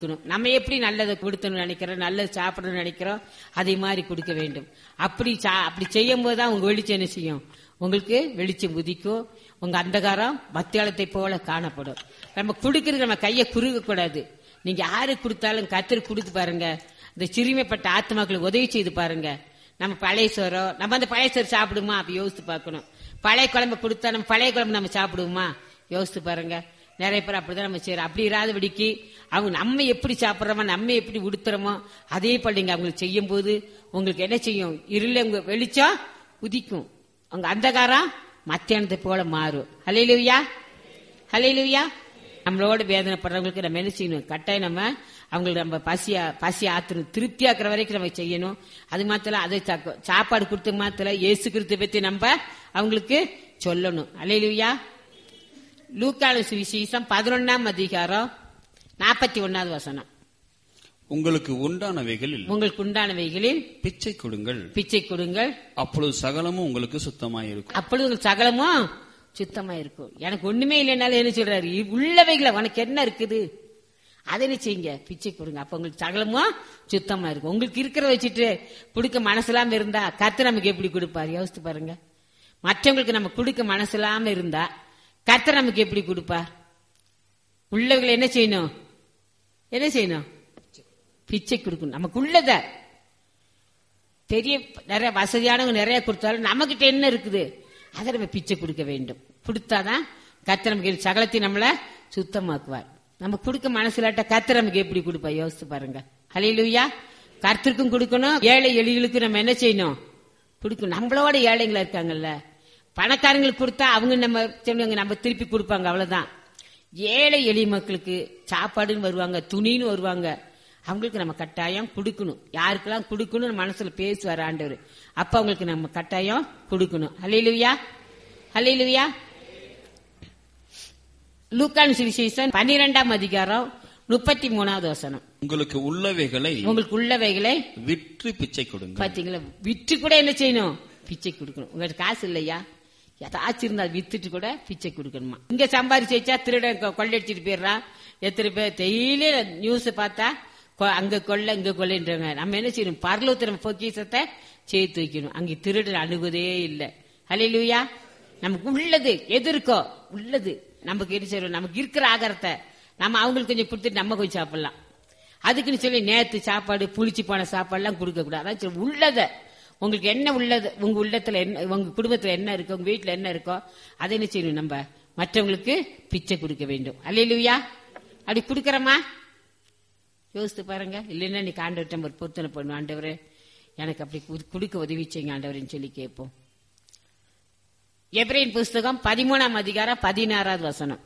கொடுக்கணும். நம்ம எப்படி நல்லதை கொடுத்தணும்னு நினைக்கிறோம் நல்லது சாப்பிடணும்னு நினைக்கிறோம் அதே மாதிரி கொடுக்க வேண்டும் அப்படி சா- அப்படி செய்யும் போது தான் உங்க வெளிச்சம் என்ன செய்யும் உங்களுக்கு வெளிச்சம் உதிக்கும் உங்க அந்தகாரம் மத்தியாலத்தை போல காணப்படும் நம்ம கொடுக்கறது நம்ம கையை குறுக கூடாது நீங்க யாரு கொடுத்தாலும் கத்திரி கொடுத்து பாருங்க இந்த சிறுமைப்பட்ட ஆத்மாக்களுக்கு உதவி செய்து பாருங்க நம்ம பழைய சோறோ நம்ம அந்த பழைய சோறு சாப்பிடுமா அப்ப யோசித்து பார்க்கணும் பழைய குழம்பு கொடுத்தா நம்ம பழைய குழம்பு நம்ம சாப்பிடுவோமா யோசித்து பாருங்க நிறைய பேர் அப்படிதான் நம்ம செய்யறோம் அப்படி இராதபடிக்கு அவங்க நம்ம எப்படி சாப்பிட்றோமோ நம்ம எப்படி உடுத்துறோமோ அதே போல நீங்க அவங்களுக்கு செய்யும் போது உங்களுக்கு என்ன செய்யும் இருள உங்க வெளிச்சம் உதிக்கும் உங்க அந்தகாரம் மத்தியானத்தை போல மாறும் ஹலையிலுவியா ஹலையிலுவியா நம்மளோட வேதனைப்படுறவங்களுக்கு நம்ம என்ன செய்யணும் கட்டாயம் நம்ம அவங்களுக்கு நம்ம பசியா பசி ஆத்தணும் திருப்தி ஆக்குற வரைக்கும் நம்ம செய்யணும் அது மாத்திரம் அதை சாக்க- சாப்பாடு கொடுத்து மாத்திரம் இயேசு கிறிஸ்து பத்தி நம்ம அவங்களுக்கு சொல்லணும் அலையிலுவியா லூக்கான சுவிசேஷம் பதினொன்னாம் அதிகாரம் நாற்பத்தி ஒன்னாவது வசனம் உங்களுக்கு உண்டானவைகளில் உங்களுக்கு உண்டானவைகளில் பிச்சை கொடுங்கள் பிச்சை கொடுங்கள் அப்பொழுது சகலமும் உங்களுக்கு சுத்தமாயிருக்கும் அப்பொழுது உங்களுக்கு சகலமும் சுத்தமா இருக்கும் எனக்கு ஒண்ணுமே இல்லைனாலும் என்ன சொல்றாரு இ- உள்ளவைகளை உனக்கு என்ன இருக்குது அதை என்ன செய்யுங்க பிச்சை கொடுங்க அப்ப உங்களுக்கு சகலமும் சுத்தமா இருக்கும் உங்களுக்கு இருக்கிற வச்சுட்டு கொடுக்க மனசில்லாம இருந்தா கத்து நமக்கு எப்படி கொடுப்பார் யோசித்து பாருங்க மற்றவங்களுக்கு நம்ம கொடுக்க மனசில்லாம இருந்தா கர்த்தர் நமக்கு எப்படி கொடுப்பார் உள்ளவங்களை என்ன செய்யணும் என்ன செய்யணும் பிச்சை கொடுக்கணும் நமக்கு உள்ளத பெரிய நிறைய வசதியானவங்க நிறைய கொடுத்தாலும் நம்மகிட்ட என்ன இருக்குது அதை நம்ம பிச்சை கொடுக்க வேண்டும் கொடுத்தாதான் கர்த்தர் நமக்கு சகலத்தை நம்மள சுத்தமாக்குவார் நம்ம கொடுக்க மனசுலாட்ட கர்த்தர் நமக்கு எப்படி கொடுப்பா யோசிச்சு பாருங்க ஹலிலுயா கர்த்தருக்கும் கொடுக்கணும் ஏழை எளிகளுக்கு நம்ம என்ன செய்யணும் கொடுக்கணும் நம்மளோட ஏழைங்களா இருக்காங்கல்ல பணக்காரங்களுக்கு கொடுத்தா அவங்க நம்ம சொல்லுவாங்க நம்ம திருப்பி கொடுப்பாங்க அவ்வளவுதான் ஏழை எளிய மக்களுக்கு சாப்பாடுன்னு வருவாங்க துணின்னு வருவாங்க அவங்களுக்கு நம்ம கட்டாயம் கொடுக்கணும் யாருக்கெல்லாம் கொடுக்கணும்னு மனசுல பேசுவார் ஆண்டவர் அப்ப அவங்களுக்கு நம்ம கட்டாயம் கொடுக்கணும் ஹalleluya ஹalleluya லூக்கான் சுவிசேஷம் பன்னிரெண்டாம் அதிகாரம் முப்பத்தி மூணாவது வசனம் உங்களுக்கு உள்ளவைகளை உங்களுக்கு உள்ளவைகளை விற்று பிச்சை கொடுங்கள் பாத்தீங்களா விற்று கூட என்ன செய்யணும் பிச்சை கொடுக்கணும் உங்கள்ட்ட காசு இல்லையா ஏதாச்சும் இருந்தா அதை வித்துட்டு கூட பிச்சை கொடுக்கணுமா இங்க சம்பாரிச்சு வச்சா திருடன் கொ- கொள்ளையடிச்சிட்டு போயிடுறான் எத்தனை பேர் டெய்லி நியூஸ் பார்த்தா கொ- அங்க கொள்ள இங்க கொள்ளைன்றாங்க நம்ம என்ன செய்யணும் பரலோத்திரம் பொக்கிசத்தை சேர்த்து வைக்கணும் அங்க திருடன் அணுகுதே இல்லை ஹalleluya நமக்கு உள்ளது எது இருக்கோ உள்ளது நமக்கு என்ன செய்யணும் நமக்கு இருக்கிற ஆகாரத்தை நம்ம அவங்களுக்கு கொஞ்சம் கொடுத்துட்டு நம்ம கொஞ்சம் சாப்பிடலாம் அதுக்குன்னு சொல்லி நேத்து சாப்பாடு புளிச்சு போன சாப்பாடுலாம் கொடுக்க கூடாது அதான் சொல்லி உள்ளத உங்களுக்கு என்ன உள்ளது உங்க உள்ளத்துல என்ன உங்க குடும்பத்துல என்ன இருக்கோ உங்க வீட்டுல என்ன இருக்கோ அதை என்ன செய்யணும் நம்ம மற்றவங்களுக்கு பிச்சை கொடுக்க வேண்டும் அல்லையிலுயா அப்படி கொடுக்கறமா யோசித்து பாருங்க இல்லைன்னா நீ ஆண்டவர்கிட்ட ஒரு பொருத்தனை பண்ணும் ஆண்டவரே எனக்கு அப்படி குடு- கொடுக்க உதவி செய்யுங்க ஆண்டவரேன்னு சொல்லி கேட்போம் எப்ரேன் புஸ்தகம் பதிமூணாம் அதிகாரம் பதினாறாவது வசனம்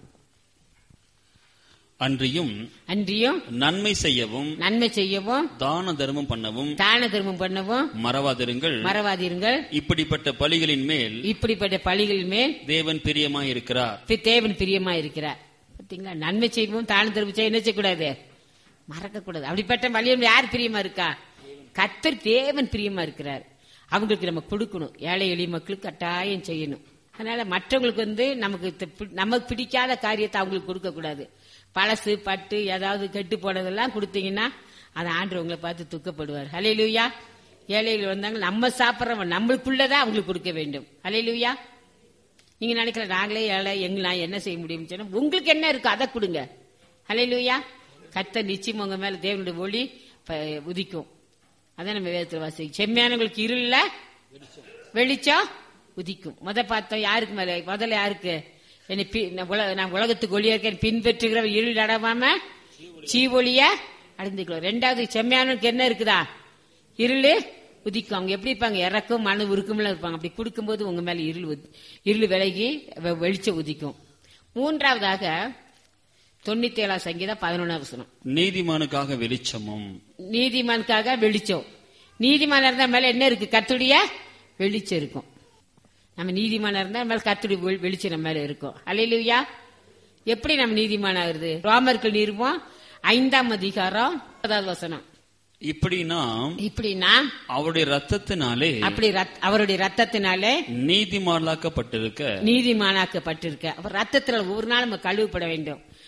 அன்றியும் அன்றியும் நன்மை செய்யவும் நன்மை செய்யவும் தான தர்மம் பண்ணவும் தான தர்மம் பண்ணவும் மறவாதிருங்கள் மறவாதீர்கள் இப்படிப்பட்ட பலிகளின் மேல் இப்படிப்பட்ட பழிகளின் மேல் தேவன் பிரியமாயிருக்கிறார் பி- தேவன் பிரியமா இருக்கிறார் பாத்தீங்களா நன்மை செய்வோம் தான தர்மம் செய்ய என்ன செய்யக்கூடாது மறக்க கூடாது அப்படிப்பட்ட வழியும் யார் பிரியமா இருக்கா கத்தர் தேவன் பிரியமா இருக்கிறார் அவங்களுக்கு நம்ம கொடுக்கணும் ஏழை எளிய மக்களுக்கு கட்டாயம் செய்யணும் அதனால மற்றவங்களுக்கு வந்து நமக்கு த- பி- நமக்கு பிடிக்காத காரியத்தை அவங்களுக்கு கொடுக்க கூடாது பழசு பட்டு ஏதாவது கெட்டு போனதெல்லாம் கொடுத்தீங்கன்னா அதை ஆண்டு உங்களை பார்த்து துக்கப்படுவார் ஹalleluya ஏழைகள் வந்தாங்க நம்ம சாப்பிட்றவன் நம்மளுக்குள்ளதான் அவங்களுக்கு கொடுக்க வேண்டும் ஹalleluya நீங்க நினைக்கிற நாங்களே ஏழை எங்க நான் என்ன செய்ய முடியும்னு சொன்னா உங்களுக்கு என்ன இருக்கு அதை கொடுங்க ஹalleluya கத்த நிச்சயம் உங்க மேல தேவனுடைய ஒளி ப- உதிக்கும் அதான் நம்ம வேதத்தில் வாசி செம்மையானவங்களுக்கு இருள வெளிச்சம் உதிக்கும் முத பார்த்தோம் யாருக்கு மேல முதல்ல யாருக்கு என்னை பி- நான் உல- நான் உலகத்துக்கு ஒளியா இருக்கேன் பின்பற்றுகிற இருள் அடவாம சீவொளிய அடைந்துக்கிறோம் ரெண்டாவது செம்மையானவனுக்கு என்ன இருக்குதா இருளு உதிக்கும் அவங்க எப்படி இருப்பாங்க இறக்கும் மனு உருக்கும்ல இருப்பாங்க அப்படி கொடுக்கும்போது உங்க மேல இருள் உதி- இருள் விலகி வெ- வெளிச்சம் உதிக்கும் மூன்றாவதாக தொண்ணூத்தி ஏழாம் சங்கீதம் பதினொன்னாம் வசனம் நீதிமானுக்காக வெளிச்சமும் நீதிமானுக்காக வெளிச்சம் நீதிமான் இருந்தா மேல என்ன இருக்கு கத்துடைய வெளிச்சம் இருக்கும் நம்ம நீதிமானா இருந்தா மேல கத்துடைய வெ- வெளிச்சம் நம்ம மேல இருக்கும் அல்லையா எப்படி நம்ம நீதிமான் ஆகுறது ரோமர்கள் நிருபம் ஐந்தாம் அதிகாரம் முப்பதாவது வசனம் இப்படி நாம் இப்படின்னா அவருடைய ரத்தத்தினாலே அப்படி ரத்- அவருடைய ரத்தத்தினாலே நீதிமான்களாக்கப்பட்டிருக்க நீதிமானாக்கப்பட்டிருக்க அவர் ரத்தத்துல ஒவ்வொரு நாள் நம்ம கழுவப்பட வேண்டும்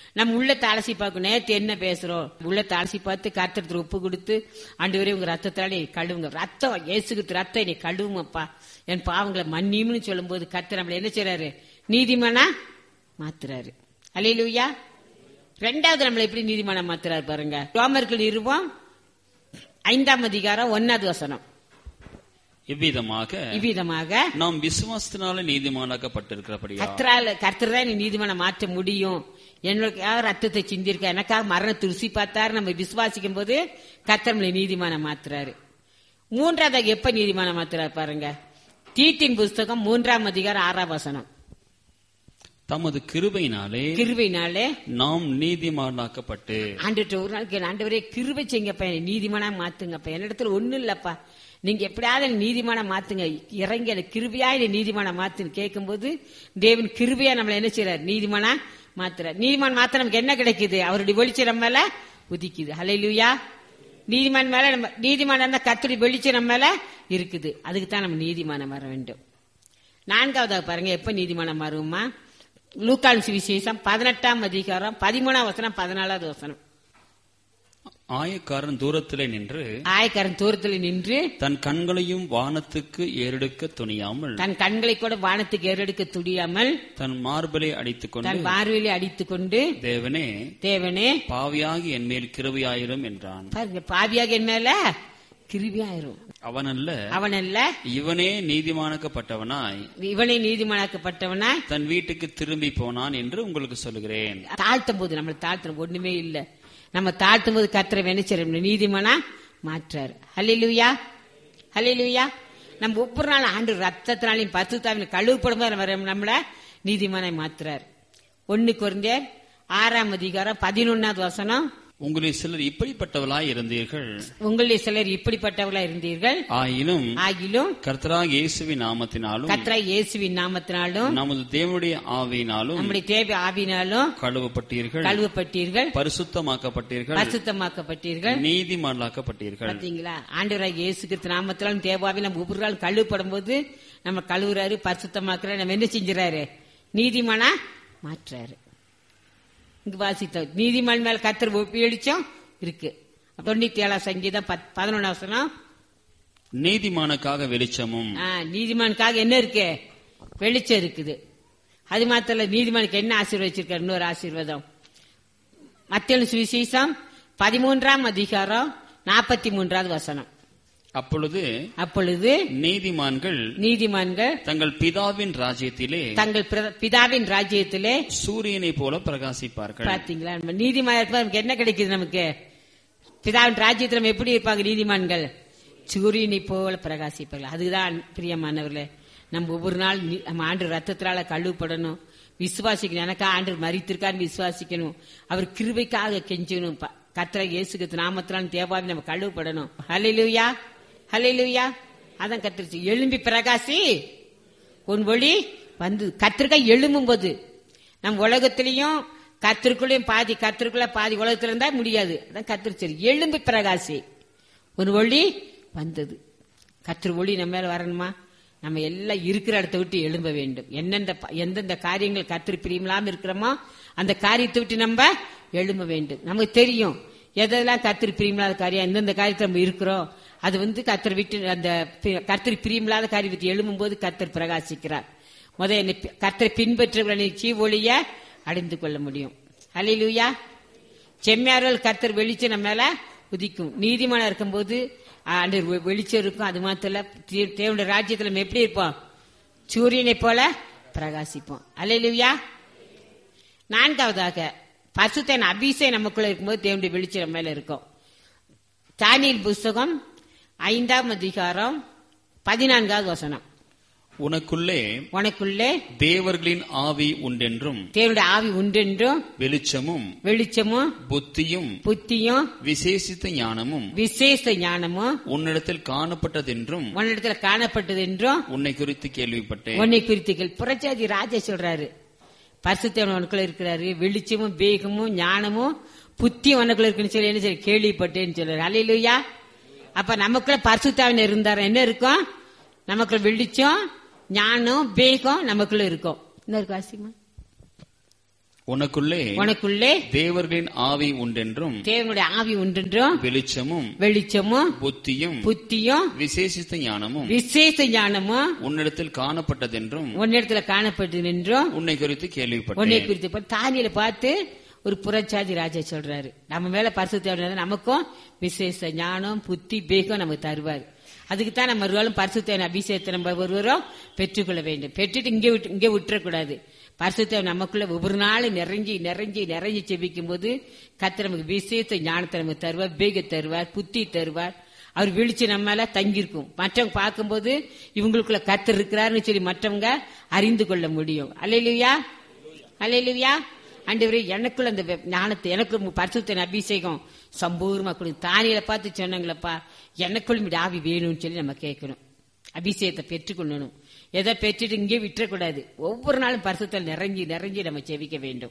நம்ம உள்ளத்தை அலசி பார்க்கணும் நேத்து என்ன பேசுறோம் உள்ளத்தை அலசி பார்த்து கத்திரத்துல உப்பு கொடுத்து ஆண்டு வரை உங்க ரத்தத்தாலே கழுவுங்க ரத்தம் இயேசுக்கு ரத்தம் நீ கழுவுமப்பா என் பாவங்களை மன்னியும்னு சொல்லும்போது கர்த்தர் நம்மள என்ன செய்றாரு நீதிமானா மாத்துறாரு அலையிலுயா ரெண்டாவது நம்மள எப்படி நீதிமானா மாத்துறாரு பாருங்க ரோமர்கள் இருவோம் ஐந்தாம் அதிகாரம் ஒன்னாவது வசனம் இவ்விதமாக இவ்விதமாக நாம் விசுவாசத்தினால நீதிமானாக்கப்பட்டிருக்கிறபடியா கர்த்தரால கர்த்தர் தான் நீதிமான மாற்ற முடியும் என்னோட ரத்தத்தை சிந்திருக்க எனக்காக மரணத்தை ருசி பார்த்தாரு நம்ம விசுவாசிக்கும் போது கர்த்தர் நம்மளை நீதிமான மாத்துறாரு மூன்றாவது எப்ப நீதிமான மாத்துறாரு பாருங்க தீத்தின் புஸ்தகம் மூன்றாம் அதிகாரம் ஆறாம் வசனம் தமது கிருபையினாலே கிருபையினாலே நாம் நீதிமானாக்கப்பட்டு ஆண்டுட்டு ஒரு நாளைக்கு ஆண்டவரே கிருபை செய்யுங்கப்பா என்னை நீதிமானா மாத்துங்கப்பா என்னிடத்துல ஒண்ணும் இல்லப்பா நீங்க எப்படியாவது என்னை நீதிமானா மாத்துங்க இறங்கி எனக்கு கிருபையா என்னை நீதிமானா மாத்துன்னு கேட்கும்போது தேவன் கிருபையா நம்மள என்ன செய்யறாரு நீதிமானா மாத்துறார் நீதிமான் மாத்த நமக்கு என்ன கிடைக்குது அவருடைய வெளிச்சம் நம்ம மேல உதிக்குது ஹalleluya நீதிமான் மேல நம்ம நீதிமான் இருந்தா கத்துடைய வெளிச்சம் நம்ம மேல இருக்குது அதுக்கு தான் நம்ம நீதிமானம் வர வேண்டும் நான்காவதாக பாருங்க எப்ப நீதிமானம் மாறுமா லூக்கான் சுவிசேஷம் பதினெட்டாம் அதிகாரம் பதிமூணாம் வசனம் பதினாலாவது வசனம் ஆயக்காரன் தூரத்திலே நின்று ஆயக்காரன் தூரத்தில் நின்று தன் கண்களையும் வானத்துக்கு ஏறெடுக்க துணியாமல் தன் கண்களை கூட வானத்துக்கு ஏறெடுக்க துடியாமல் தன் மார்பலை அடித்துக் கொண்டு தன் பார்வையிலே அடித்துக் கொண்டு தேவனே தேவனே பாவியாகி என் மேல் கிருபையாயிரும் என்றான் பாருங்க பாவியாக என் மேல கிருபியாயிரும் அவனல்ல அவனல்ல இவனே நீதிமானாக்கப்பட்டவனாய் இவனை நீதிமானாக்கப்பட்டவனா தன் வீட்டுக்கு திரும்பி போனான் என்று உங்களுக்கு சொல்லுகிறேன் தாழ்த்தும் போது நம்மளை தாழ்த்தும் ஒண்ணுமே இல்ல நம்ம தாழ்த்தும் போது கத்திர வெனிச்சரம் நீதிமானா மாற்றாரு ஹalleluya ஹalleluya நம்ம ஒவ்வொரு நாள் ஆண்டு ரத்தத்தினாலையும் பசுத்தாவின் கழுவுப்படும் போது நம்ம நம்மள நீதிமானை மாத்துறார் ஒன்னு குறைந்தேர் ஆறாம் அதிகாரம் பதினொன்னாவது வசனம் உங்களில் சிலர் இப்படிப்பட்டவளாய் இருந்தீர்கள் உங்களில் சிலர் இப்படிப்பட்டவர்களா இருந்தீர்கள் ஆயினும் ஆகிலும் கர்த்தராக இயேசுவின் நாமத்தினாலும் கத்ரா இயேசுவின் நாமத்தினாலும் நமது தேவனுடைய ஆவியினாலும் நம்முடைய தேவை ஆவினாலும் கழுவப்பட்டீர்கள் கழுவப்பட்டீர்கள் பரிசுத்தமாக்கப்பட்டீர்கள் பரிசுத்தமாக்கப்பட்டீர்கள் நீதிமான்களாக்கப்பட்டீர்கள் பாத்தீங்களா ஆண்டவராக இயேசு கிறிஸ்து நாமத்தினாலும் தேவாவில் நம்ம ஒவ்வொரு நாள் கழுவப்படும் போது நம்ம கழுவுறாரு பரிசுத்தமாக்குறாரு நம்ம என்ன செஞ்சுறாரு நீதிமானா மாற்றாரு இங்க வாசித்தோம் நீதிமான் மேல கத்தர் வெளிச்சம் இருக்கு தொண்ணூத்தி ஏழாம் சங்கீதம் பத்- பதினொண்ணாம் வசனம் நீதிமானுக்காக வெளிச்சமும் ஆ, நீதிமானுக்காக என்ன இருக்கு வெளிச்சம் இருக்குது அது மாத்திரம் இல்ல, நீதிமானுக்கு என்ன ஆசீர்வாதம் வச்சிருக்காரு இன்னொரு ஆசீர்வாதம் மத்திய சுவிசேஷம் பதிமூன்றாம் அதிகாரம் நாற்பத்தி மூன்றாவது வசனம் அப்பொழுது அப்பொழுது நீதிமான்கள் நீதிமான்கள் தங்கள் பிதாவின் ராஜ்யத்திலே தங்கள் பிர- பிதாவின் ராஜ்யத்திலே சூரியனை போல பிரகாசிப்பார்கள் பாத்தீங்களா நம்ம நீதிமான் இருப்பா நமக்கு என்ன கிடைக்குது நமக்கு பிதாவின் ராஜ்யத்தில் நம்ம எப்படி இருப்பாங்க நீதிமான்கள் சூரியனை போல பிரகாசிப்பார்கள் அதுதான் பிரியமானவர்களே நம்ம ஒவ்வொரு நாள் நீ- நம்ம ஆண்டு ரத்தத்தினால கழுவுப்படணும் விசுவாசிக்கணும் எனக்கா ஆண்டு மறித்திருக்கான்னு விசுவாசிக்கணும் அவர் கிருபைக்காக கெஞ்சணும் ப- கர்த்தரை இயேசுக்கு நாமத்தினாலும் தேவாவி நம்ம கழுவுப்படணும் ஹalleluya ஹalleluya அதான் கத்திருச்சு எழும்பி பிரகாசி உன் ஒளி வந்து கத்திரிக்காய் எழும்பும் போது நம் உலகத்திலையும் கத்திற்குள்ளேயும் பாதி கத்திற்குள்ள பாதி உலகத்துல இருந்தா முடியாது அதான் கத்திரிச்சல் எழும்பி பிரகாசி ஒரு ஒளி வந்தது கத்திர ஒளி நம்ம மேல வரணுமா நம்ம எல்லாம் இருக்கிற இடத்த விட்டு எழும்ப வேண்டும் எந்தெந்த ப- எந்தெந்த காரியங்கள் கத்திரி பிரியமில்லாம இருக்கிறோமோ அந்த காரியத்தை விட்டு நம்ம எழும்ப வேண்டும் நமக்கு தெரியும் எதெல்லாம் கத்திரி பிரியமில்லாத காரியம் எந்தெந்த காரியத்தில் நம்ம இருக்கிறோம் அது வந்து கத்தர் விட்டு அந்த பி- கர்த்தர் பிரியமில்லாத காரியத்தை எழும்பும் போது கத்தர் பிரகாசிக்கிறார் முத என்னை பி- கர்த்தரை பின்பற்றுகளை சீ ஒளிய அடைந்து கொள்ள முடியும் ஹalleluya செம்மையார்கள் கர்த்தர் வெளிச்சம் நம்ம மேல உதிக்கும் நீதிமானா இருக்கும்போது அந்த வெளிச்சம் இருக்கும் அது மாத்திரம் இல்ல, தே- தேவனுடைய ராஜ்யத்துல நம்ம எப்படி இருப்போம் சூரியனை போல பிரகாசிப்போம் அல்லேலூயா நான்காவதாக பசுத்தன் அபிஷேகம் நமக்குள்ள இருக்கும்போது தேவனுடைய வெளிச்சம் நம்ம மேல இருக்கும் தானியல் புஸ்தகம் ஐந்தாம் அதிகாரம் பதினான்காவது வசனம் உனக்குள்ளே உனக்குள்ளே தேவர்களின் ஆவி உண்டென்றும் தேவனுடைய ஆவி உண்டென்றும் வெளிச்சமும் வெளிச்சமும் புத்தியும் புத்தியும் விசேஷித்த ஞானமும் விசேஷ ஞானமும் உன்னிடத்தில் காணப்பட்டதென்றும் உன்னிடத்துல காணப்பட்டது என்றும் உன்னை குறித்து கேள்விப்பட்டேன் உன்னை குறித்துகள் புரட்சாதி ராஜா சொல்றாரு பரிசுத்தவன் உனக்குள்ள இருக்கிறாரு வெளிச்சமும் வேகமும் ஞானமும் புத்தி உனக்குள்ள இருக்குன்னு சொல்லி என்ன சொல்லி கேள்விப்பட்டேன்னு சொல்றாரு அலையிலுயா அப்ப நமக்குள்ள பரிசுத்தாவின் இருந்தாரு என்ன இருக்கும் நமக்குள்ள வெளிச்சம் ஞானம் வேகம் நமக்குள்ள இருக்கும் என்ன இருக்கும் ஆசிமா உனக்குள்ளே உனக்குள்ளே தேவர்களின் ஆவி உண்டென்றும் தேவனுடைய ஆவி உண்டென்றும் வெளிச்சமும் வெளிச்சமும் புத்தியும் புத்தியும் விசேஷித்த ஞானமும் விசேஷ ஞானமும் உன்னிடத்தில் காணப்பட்டதென்றும் உன்னிடத்துல காணப்பட்டு நின்றும் உன்னை குறித்து உன்னை கேள்விப்பட்டேன் குறித்து இப்ப தானியல பார்த்து ஒரு புறச்சாதி ராஜா சொல்றாரு நம்ம மேல பரிசுத்த நமக்கும் விசேஷ ஞானம் புத்தி பேகம் நமக்கு தருவார் அதுக்கு தான் நம்ம ஒருவரும் பரிசுத்த அபிஷேகத்தை நம்ம ஒருவரும் பெற்றுக்கொள்ள வேண்டும் பெற்றுட்டு இங்கே விட்டு இங்கே விட்டுறக்கூடாது பரிசுத்த நமக்குள்ள ஒவ்வொரு நாளும் நிறைஞ்சி நிறைஞ்சி நிறைஞ்சி செபிக்கும் போது கத்த நமக்கு விசேஷ ஞானத்தை நமக்கு தருவார் பேக தருவார் புத்தி தருவார் அவர் விழிச்சு நம்மால தங்கியிருக்கும் மற்றவங்க பார்க்கும்போது இவங்களுக்குள்ள கத்தர் இருக்கிறாருன்னு சொல்லி மற்றவங்க அறிந்து கொள்ள முடியும் அல்லையா அல்லையா ஆண்டவரே எனக்குள்ள அந்த வெ- ஞானத்தை எனக்கு பரிசுத்தன் அபிஷேகம் சம்பூர்ணமா கொடு தானியில பார்த்து சொன்னாங்களப்பா எனக்குள்ள இப்படி ஆவி வேணும்னு சொல்லி நம்ம கேட்கணும் அபிஷேகத்தை பெற்றுக்கொள்ளணும் எதை பெற்றுட்டு இங்கே விட்டுறக்கூடாது ஒவ்வொரு நாளும் பரிசுத்தல் நிறைஞ்சி நிறைஞ்சி நம்ம செவிக்க வேண்டும்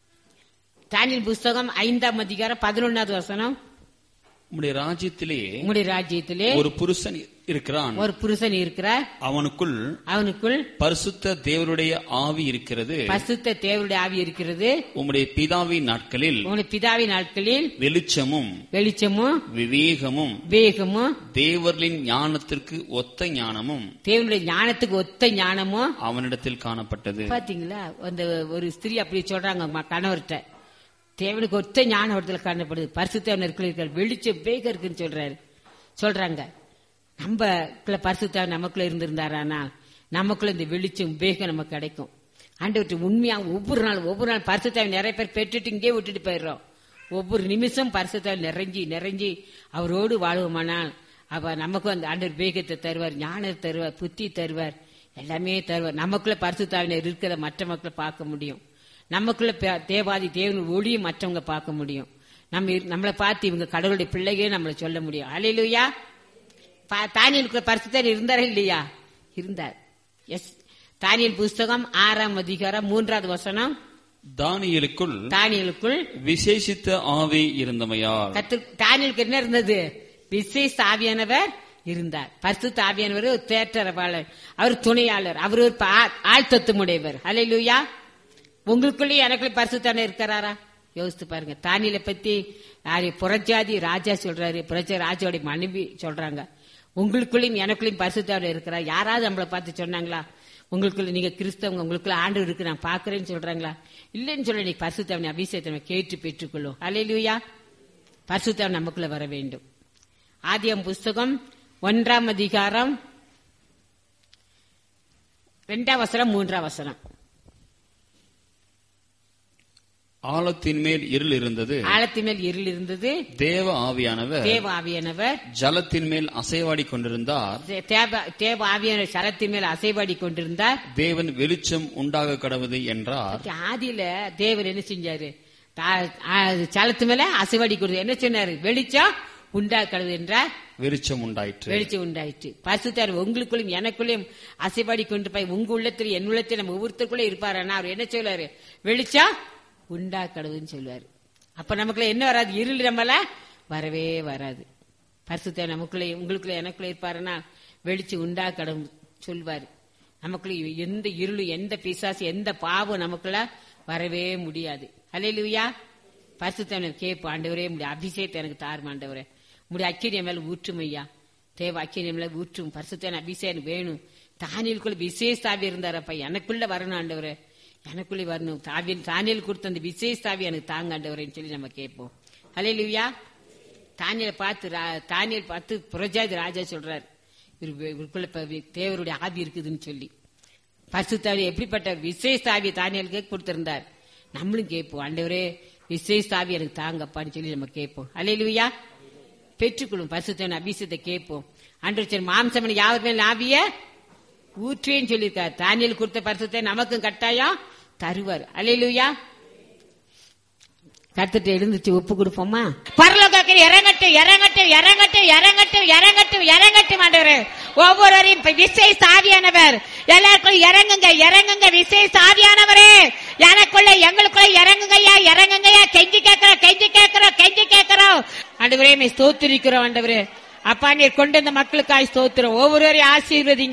தானியல் புஸ்தகம் ஐந்தாம் அதிகாரம் பதினொன்னாவது வசனம் உம்முடைய ராஜ்யத்திலே உங்களுடைய ராஜ்யத்திலே ஒரு புருஷன் இருக்கிறான் ஒரு புருஷன் இருக்கிறார் அவனுக்குள் அவனுக்குள் பரிசுத்த தேவருடைய ஆவி இருக்கிறது பசுத்த தேவருடைய ஆவி இருக்கிறது உம்முடைய பிதாவின் நாட்களில் உங்களுடைய பிதாவின் நாட்களில் வெளிச்சமும் வெளிச்சமும் விவேகமும் வேகமும் தேவர்களின் ஞானத்திற்கு ஒத்த ஞானமும் தேவனுடைய ஞானத்துக்கு ஒத்த ஞானமும் அவனிடத்தில் காணப்பட்டது பாத்தீங்களா அந்த ஒரு ஸ்திரீ அப்படி சொல்றாங்க ம- கணவர்கிட்ட தேவனுக்கு ஒத்த ஞானம் இடத்துல காணப்படுது பரிசுத்தவன் இருக்கிற வெளிச்சம் வேகம் இருக்குன்னு சொல்றாரு சொல்றாங்க நம்ம பரிசுத்தவன் நமக்குள்ள இருந்திருந்தாரானா நமக்குள்ள இந்த வெளிச்சம் வேகம் நமக்கு கிடைக்கும் ஆண்டவர்கிட்ட உண்மையா ஒவ்வொரு நாள் ஒவ்வொரு நாள் பரிசுத்தவன் நிறைய பேர் பெற்றுட்டு இங்கே விட்டுட்டு போயிடுறோம் ஒவ்வொரு நிமிஷம் பரிசுத்தவன் நிறைஞ்சி நிறைஞ்சி அவரோடு வாழ்வோமானால் அவ நமக்கும் அந்த ஆண்டவர் வேகத்தை தருவார் ஞானத்தை தருவார் புத்தி தருவார் எல்லாமே தருவார் நமக்குள்ள பரிசுத்தாவினர் இருக்கிறத மற்ற மக்களை பார்க்க முடியும் நமக்குள்ள பே- தேவாதி தேவன் ஒளியை மற்றவங்க பார்க்க முடியும் நம்ம இரு- நம்மளை பார்த்து இவங்க கடவுளுடைய பிள்ளைகளே நம்மளை சொல்ல முடியும் அலையிலுயா தானியலுக்குள்ள பரிசுத்தர் இருந்தாரா இல்லையா இருந்தார் எஸ் தானியல் புஸ்தகம் ஆறாம் அதிகாரம் மூன்றாவது வசனம் தானியலுக்குள் தானியலுக்குள் விசேஷித்த ஆவி இருந்தமையால் கத்து தானியலுக்கு என்ன இருந்தது விசேஷ ஆவியானவர் இருந்தார் பரிசுத்த ஆவியானவர் ஒரு தேற்றரவாளர் அவர் துணையாளர் அவர் ஒரு பா- ஆழ்த்தத்துமுடையவர் அலையிலுயா உங்களுக்குள்ளேயும் எனக்குள்ளே பரிசுத்தானே இருக்கிறாரா யோசித்து பாருங்க தானியலை பத்தி யாரு புறஜாதி ராஜா சொல்றாரு புறஜா ராஜாவுடைய மனைவி சொல்றாங்க உங்களுக்குள்ளேயும் எனக்குள்ளேயும் பரிசுத்தாவில் இருக்கிறார் யாராவது நம்மளை பார்த்து சொன்னாங்களா உங்களுக்குள்ள நீங்க கிறிஸ்தவங்க உங்களுக்குள்ள ஆண்டு இருக்கு நான் பாக்குறேன்னு சொல்றாங்களா இல்லைன்னு சொல்ல நீ பரிசுத்தவனை அபிஷேகத்தை நம்ம கேட்டு பெற்றுக்கொள்ளும் அலையிலுயா பரிசுத்தவன் நமக்குள்ள வர வேண்டும் ஆதியம் புஸ்தகம் ஒன்றாம் அதிகாரம் ரெண்டாம் வசனம் மூன்றாம் வசனம் ஆழத்தின் மேல் இருள் இருந்தது ஆழத்தின் மேல் இருள் இருந்தது தேவ ஆவியானவர் தேவ ஆவியானவர் ஜலத்தின் மேல் அசைவாடி கொண்டிருந்தார் தே- தேவ- தேவ ஆவியானவர் சரத்தின் மேல் அசைபாடி கொண்டிருந்தார் தேவன் வெளிச்சம் உண்டாக கடவுது என்றார் ஆதியில தேவர் என்ன செஞ்சாரு தா- ஆ, சலத்து மேல அசைவாடி கொடுத்து என்ன சொன்னாரு வெளிச்சம் உண்டா கடவுள் என்றார் வெளிச்சம் உண்டாயிற்று வெளிச்சம் உண்டாயிற்று பரிசுத்தார் உங்களுக்குள்ளும் எனக்குள்ளையும் அசைபாடி கொண்டு போய் உங்க உள்ளத்தில் என் உள்ளத்தில் நம்ம ஒவ்வொருத்தருக்குள்ள இருப்பாருன்னா அவர் என்ன சொல்லுவாரு வெளிச்சம் உண்டா கடவுள்னு சொல்லுவாரு அப்ப நமக்குள்ள என்ன வராது இருள் நம்மள வரவே வராது பரிசுத்த நமக்குள்ள உங்களுக்குள்ள எனக்குள்ள இருப்பாருன்னா வெளிச்சம் உண்டா கடவுள் சொல்வாரு நமக்குள்ள எந்த இருளும் எந்த பிசாசு எந்த பாவம் நமக்குள்ள வரவே முடியாது அலையிலுயா பரிசுத்தவனை கேட்பு ஆண்டவரே முடிய அபிஷேகத்தை எனக்கு தாரும் ஆண்டவரே முடிய அக்கினிய மேல ஊற்றும் ஐயா தேவ அக்கினிய மேல ஊற்றும் பரிசுத்தவன் அபிஷேகம் வேணும் தானியலுக்குள்ள விசேஷ தாவி இருந்தாரப்பா எனக்குள்ள வரணும் ஆண்டவரே எனக்குள்ளே வரணும் தாவியல் தானியல் கொடுத்த அந்த விசேஷ தாவி எனக்கு தாங்க ஆண்டவரேன்னு சொல்லி நம்ம கேட்போம் அலையிலுயா தானியலை பார்த்து ரா- தானியல் பார்த்து புரஜாதி ராஜா சொல்றாரு இவரு- இவருக்குள்ள இப்ப வி- தேவருடைய ஆவி இருக்குதுன்னு சொல்லி பரிசுத்தாவி எப்படிப்பட்ட விசேஷ தாவி தானியலுக்கு கொடுத்திருந்தார் நம்மளும் கேட்போம் ஆண்டவரே விசேஷ தாவி எனக்கு தாங்கப்பான்னு சொல்லி நம்ம கேட்போம் அலையிலுயா பெற்றுக்கொள்ளும் பரிசுத்தவன் அபிஷேகத்தை கேட்போம் ஆண்டவர் சரி மாம்சமன் யாவர் மேல் ஆவிய ஊற்றேன்னு சொல்லியிருக்கார் தானியல் கொடுத்த பரிசுத்தை நமக்கும் கட்டாயம் தருவார் அலையிலுயா கத்துட்டு எழுந்துச்சு ஒப்பு கொடுப்போமா பரலோகத்தில் இறங்கட்டும் இறங்கட்டும் இறங்கட்டும் இறங்கட்டும் இறங்கட்டும் இறங்கட்டும் ஆண்டவரே ஒவ்வொருவரையும் இப்ப விசேஷ ஆவியானவர் எல்லாருக்கும் இறங்குங்க இறங்குங்க விசேஷ ஆவியானவரே எனக்குள்ள எங்களுக்குள்ள இறங்குங்கய்யா இறங்குங்கய்யா கெஞ்சி கேட்கிறோம் கெஞ்சி கேட்கிறோம் கெஞ்சி கேட்கிறோம் ஆண்டவரே நீ ஸ்தோத்திரிக்கிறோம் ஆண்டவரே அப்பா நீர் கொண்டு வந்த மக்களுக்காய் ஸ்தோத்திரம் ஒவ்வொருவரையும் ஆசீர்வதிங்க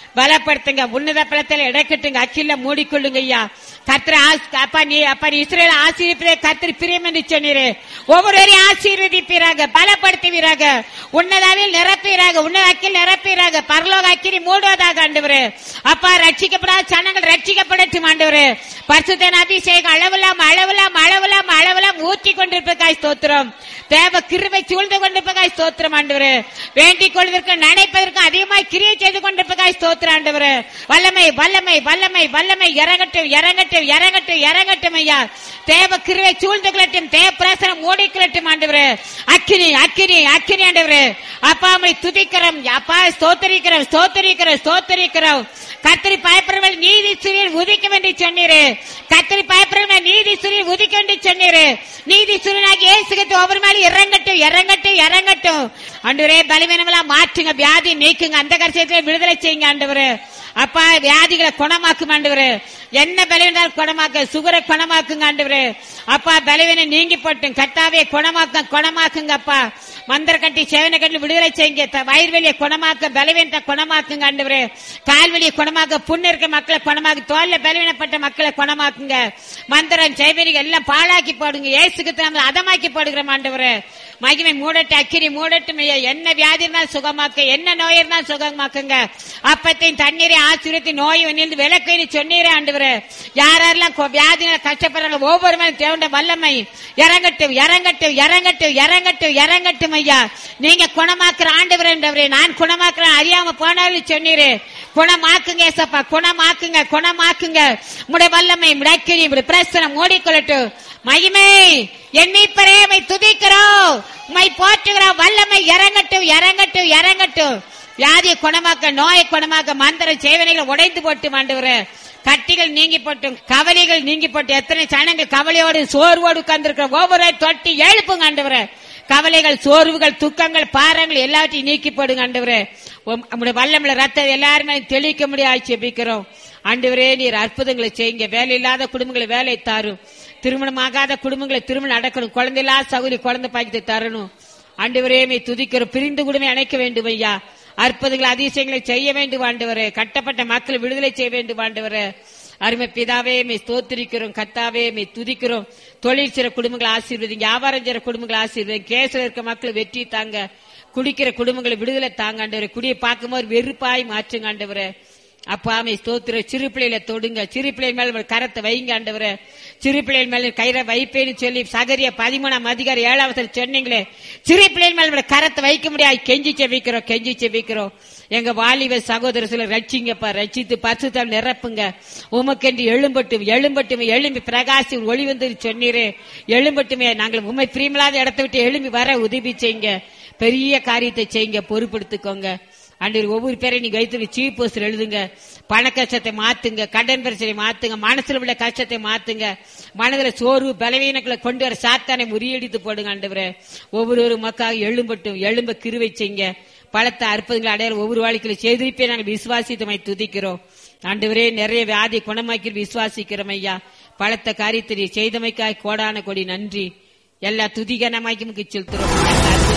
பலப்படுத்துங்க உன்னத பலத்தில் இடக்கட்டுங்க அக்கில மூடிக்கொள்ளுங்க ஐயா கத்திர அப்பா நீ அப்பா நீ இஸ்ரேல் ஆசீர்வதிப்பதே கத்திரி பிரியம் என்று சொன்னீரே ஒவ்வொருவரையும் ஆசீர்வதிப்பீராக பலப்படுத்துவீராக உன்னதாவில் நிரப்பீராக உன்னத அக்கில் நிரப்பீராக பரலோக அக்கினி மூடுவதாக ஆண்டவரே அப்பா ரட்சிக்கப்படாத ஜனங்கள் ரட்சிக்கப்படட்டும் ஆண்டவரே பரிசுத்தன் அபிஷேகம் அளவில்லாம் அளவில்லாம் அளவில்லாம் அளவில்லாம் ஊற்றி கொண்டிருப்பதாய் ஸ்தோத்திரம் தேவ கிருபை சூழ்ந்து கொண்டிருப்பதாய் ஸ்தோத்திரம் ஆண்டவரே வேண்டிக் கொள்வதற்கு நினைப்பதற்கு அதிகமாய் கிரியை செய்து கொண்டிருப்பதாய் ஸ்தோத்திரம் ஆண்டவரே வல்லமை வல்லமை வல்லமை வல்லமை இறங்கட்டும் இறங்கட்டும் இறங்கட்டும் இறங்கட்டும் ஐயா தேவ கிருவை சூழ்ந்து கொள்ளட்டும் தேவ பிரசனம் ஓடிக்கொள்ளட்டும் ஆண்டவரே அக்கினி அக்கினி அக்கினி ஆண்டவரே அப்பா அம்மை துதிக்கிறோம் அப்பா ஸ்தோத்தரிக்கிறோம் ஸ்தோத்தரிக்கிறோம் ஸ்தோத்தரிக்கிறோம் கத்திரி பயப்படுறவள் நீதி சூரியன் உதிக்கும் என்று சொன்னீரு கத்திரி பயப்படுறவள் நீதி சூரியன் உதிக்கும் என்று சொன்னீரு நீதி சூரியனாகி இயேசுகிட்டு ஒவ்வொரு மேலும் இறங்கட்டும் இறங்கட்டும் இறங்கட்டும் ஆண்டவரே பலவீனமெல்லாம் மாற்றுங்க வியாதி நீக்குங்க அந்த கரிசயத்துல விடுதலை செய்யுங்க ஆண்டவரே அப்பா வியாதிகளை குணமாக்கும் ஆண்டவரே என்ன பலவீனால் குணமாக்க சுகரை குணமாக்குங்க ஆண்டவரே அப்பா பலவீனம் நீங்கி போட்டும் கட்டாவே குணமாக்க குணமாக்குங்க அப்பா மந்திர கட்டி சேவனை கட்டி விடுதலை செய்யுங்க த- வயிறு வலியை குணமாக்க பலவீனத்தை குணமாக்குங்க ஆண்டவரே கால் வலியை குணமாக்க புண்ணு இருக்க மக்களை குணமாக்கு தோல்ல பலவீனப்பட்ட மக்களை குணமாக்குங்க மந்திரம் செய்வனிகள் எல்லாம் பாழாக்கி போடுங்க ஏசுக்கு நம்ம அதமாக்கி போடுகிறோம் ஆண்டவரே மகிமை மூடட்டு அக்கிரி மூடட்டும் ஐயா என்ன வியாதி இருந்தாலும் சுகமாக்க என்ன நோய் இருந்தாலும் சுகமாக்குங்க அப்பத்தையும் தண்ணீரை ஆசிரியத்தை நோயும் நின்று விளக்கு சொன்னீரே ஆண்டவரே யார் யாரெல்லாம் கொ- வியாதியினால கஷ்டப்படுறாங்க ஒவ்வொரு மேலும் தேவண்ட வல்லமை இறங்கட்டும் இறங்கட்டும் இறங்கட்டும் இறங்கட்டும் இறங்கட்டும் ஐயா நீங்க குணமாக்குற ஆண்டவர் என்றவரே நான் குணமாக்குறேன் அறியாம போனாலும் சொன்னீரே குணமாக்குங்க ஏசப்பா குணமாக்குங்க குணமாக்குங்க முடைய வல்லமை முடக்கிரி இப்படி பிரசனம் மூடிக்கொள்ளட்டும் மகிமை என் மீட்பரே உம்மை துதிக்கிறோம் உம்மை போற்றுகிறோம் வல்லமை இறங்கட்டும் இறங்கட்டும் இறங்கட்டும் வியாதியை குணமாக்க நோயை குணமாக்க மந்திர சேவனைகளை உடைந்து போட்டு ஆண்டவரே கட்டிகள் நீங்கி போட்டும் கவலைகள் நீங்கி போட்டு எத்தனை சனங்கள் கவலையோடு சோர்வோடு உட்கார்ந்திருக்கிற ஒவ்வொரு தொட்டி எழுப்புங்க ஆண்டவரே கவலைகள் சோர்வுகள் துக்கங்கள் பாரங்கள் எல்லாத்தையும் நீக்கி போடுங்க ஆண்டவரே உம் நம்முடைய வல்லமில்ல ரத்தம் எல்லாருமே தெளிக்க முடியாது ஜெபிக்கிறோம் ஆண்டவரே நீர் அற்புதங்களை செய்யுங்க வேலை இல்லாத குடும்பங்களை வேலை தாரும் திருமணமாகாத குடும்பங்களை திருமணம் நடக்கணும் குழந்தை இல்லாத சகுலி குழந்தை பாக்கியத்தை தரணும் ஆண்டவரே மே துதிக்கிறோம் பிரிந்து குடும்பம் அணைக்க வேண்டும் ஐயா அற்புதங்களை அதிசயங்களை செய்ய வேண்டும் ஆண்டவரே கட்டப்பட்ட மக்களை விடுதலை செய்ய வேண்டும் ஆண்டவரே அருமை பிதாவே மே ஸ்தோத்திரிக்கிறோம் கத்தாவே மே துதிக்கிறோம் தொழில் செய்ற குடும்பங்களை ஆசீர்வதிங்க வியாபாரம் செய்ற குடும்பங்களை ஆசீர்வதிங்க கேஸ்ல இருக்க மக்கள் வெற்றி தாங்க குடிக்கிற குடும்பங்களை விடுதலை தாங்க ஆண்டவரே குடியை பார்க்கும்போது வெறுப்பாய் மாற்றுங்க ஆண்டவரே அப்பாமை ஸ்தோத்திர சிறு பிள்ளைகளை தொடுங்க சிறு பிள்ளை மேல உங்கள் கரத்தை வைங்க ஆண்டவரே சிறு பிள்ளை மேல கயிறை வைப்பேன்னு சொல்லி சகரிய பதிமூணாம் அதிகாரி ஏழாவது சொன்னீங்களே சிறு பிள்ளை மேல உங்கள் கரத்தை வைக்க முடியாது கெஞ்சி செவிக்கிறோம் கெஞ்சி செவிக்கிறோம் எங்க வாலிப சகோதர சில ரட்சிங்கப்பா ரட்சித்து பரிசுத்தால் நிரப்புங்க உமக்கென்று எழும்பட்டும் எழும்பட்டும் எழும்பி பிரகாசி ஒளி வந்து சொன்னீரே எழும்பட்டுமே நாங்கள் உண்மை பிரியமில்லாத இடத்தை விட்டு எழும்பி வர உதவி செய்யுங்க பெரிய காரியத்தை செய்யுங்க பொறுப்படுத்திக்கோங்க அன்று ஒவ்வொரு பேரையும் நீங்க வைத்து சீப் போஸ்டர் எழுதுங்க பண கஷ்டத்தை மாத்துங்க கடன் பிரச்சனை மாத்துங்க மனசுல உள்ள கஷ்டத்தை மாத்துங்க மனதுல சோர்வு பலவீனங்களை கொண்டு வர சாத்தானை முறியடித்து போடுங்க ஆண்டவரே ஒவ்வொரு மக்காக எழும்பட்டும் எழும்ப கிருவை செய்யுங்க பலத்த அற்புதங்களை அடையாள ஒவ்வொரு வாழ்க்கையில செய்திருப்பே நாங்கள் விசுவாசித்தமை துதிக்கிறோம் ஆண்டவரே நிறைய வியாதி குணமாக்கி விசுவாசிக்கிறோம் ஐயா பலத்த காரியத்தை நீர் செய்தமைக்காய் கோடான கொடி நன்றி எல்லா துதிகனமாக்கி முக்கிய செலுத்துறோம்